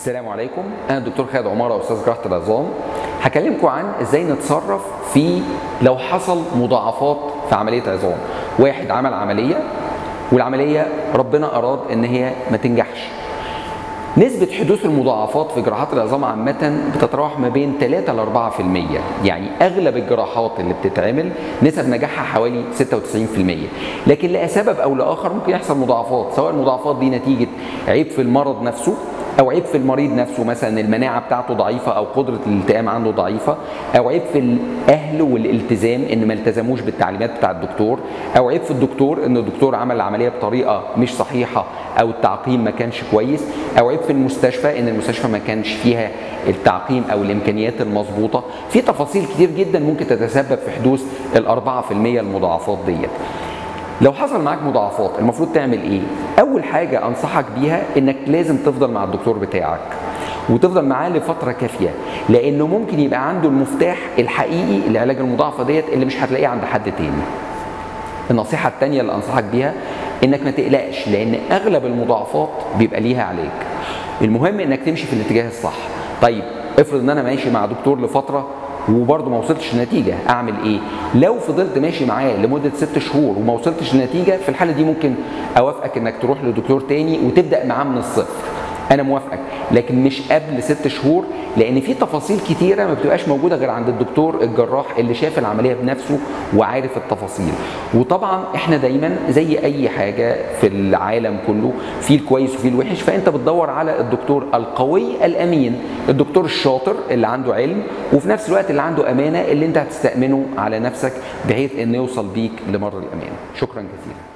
السلام عليكم انا الدكتور خالد عماره استاذ جراحه العظام هكلمكم عن ازاي نتصرف في لو حصل مضاعفات في عمليه عظام واحد عمل عمليه والعمليه ربنا اراد ان هي ما تنجحش نسبة حدوث المضاعفات في جراحات العظام عامة بتتراوح ما بين 3 ل 4% يعني أغلب الجراحات اللي بتتعمل نسب نجاحها حوالي 96% لكن لسبب أو لآخر ممكن يحصل مضاعفات سواء المضاعفات دي نتيجة عيب في المرض نفسه او عيب في المريض نفسه مثلا المناعه بتاعته ضعيفه او قدره الالتئام عنده ضعيفه او عيب في الاهل والالتزام ان ما التزموش بالتعليمات بتاع الدكتور او عيب في الدكتور ان الدكتور عمل العمليه بطريقه مش صحيحه او التعقيم ما كانش كويس او عيب في المستشفى ان المستشفى ما كانش فيها التعقيم او الامكانيات المظبوطه في تفاصيل كتير جدا ممكن تتسبب في حدوث ال 4% المضاعفات ديت لو حصل معاك مضاعفات المفروض تعمل ايه اول حاجه انصحك بيها انك لازم تفضل مع الدكتور بتاعك وتفضل معاه لفتره كافيه لانه ممكن يبقى عنده المفتاح الحقيقي لعلاج المضاعفه ديت اللي مش هتلاقيه عند حد تاني النصيحه الثانيه اللي انصحك بيها انك ما تقلقش لان اغلب المضاعفات بيبقى ليها علاج المهم انك تمشي في الاتجاه الصح طيب افرض ان انا ماشي مع دكتور لفتره وبرضه ما وصلتش لنتيجه اعمل ايه لو فضلت ماشي معاه لمده ست شهور وما وصلتش لنتيجه في الحاله دي ممكن اوافقك انك تروح لدكتور تاني وتبدا معاه من الصفر انا موافقك لكن مش قبل ست شهور لان في تفاصيل كتيره ما بتبقاش موجوده غير عند الدكتور الجراح اللي شاف العمليه بنفسه وعارف التفاصيل وطبعا احنا دايما زي اي حاجه في العالم كله في الكويس وفي الوحش فانت بتدور على الدكتور القوي الامين الدكتور الشاطر اللي عنده علم وفي نفس الوقت اللي عنده امانه اللي انت هتستامنه على نفسك بحيث انه يوصل بيك لمر الامان شكرا جزيلا